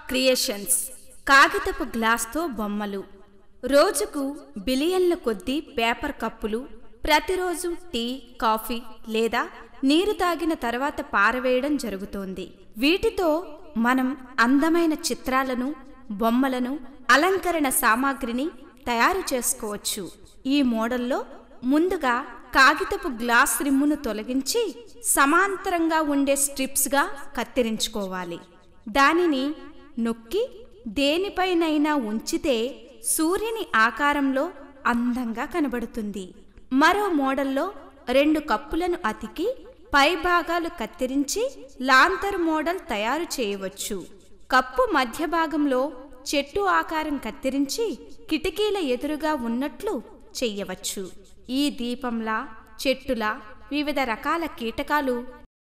creations కాగితపు గ్లాస్తో బొమ్మలు రోజుకు బిలియన్ల కొద్దీ పేపర్ కప్పులు ప్రతిరోజు టీ కాఫీ లేదా నీరు తాగిన తర్వాత పారవేయడం జరుగుతోంది వీటితో మనం అందమైన చిత్రాలను బొమ్మలను అలంకరణ సామాగ్రిని తయారు చేసుకోవచ్చు ఈ మోడల్లో ముందుగా కాగితపు గ్లాస్ రిమ్మును తొలగించి సమాంతరంగా ఉండే స్ట్రిప్స్గా కత్తిరించుకోవాలి దానిని నొక్కి దేనిపైనైనా ఉంచితే సూర్యుని ఆకారంలో అందంగా కనబడుతుంది మరో మోడల్లో రెండు కప్పులను అతికి పై భాగాలు కత్తిరించి లాంతర్ మోడల్ తయారు చేయవచ్చు కప్పు మధ్య భాగంలో చెట్టు ఆకారం కత్తిరించి కిటికీల ఎదురుగా ఉన్నట్లు చెయ్యవచ్చు ఈ దీపంలా చెట్టులా వివిధ రకాల కీటకాలు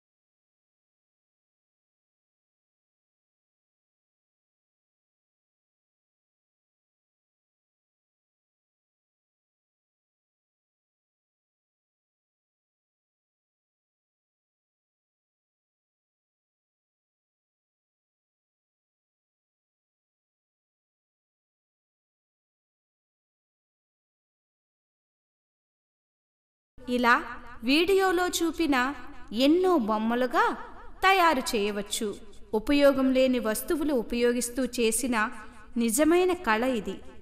ఇలా వీడియోలో చూపిన ఎన్నో బొమ్మలుగా తయారు చేయవచ్చు ఉపయోగం లేని వస్తువులు ఉపయోగిస్తూ చేసిన నిజమైన కళ ఇది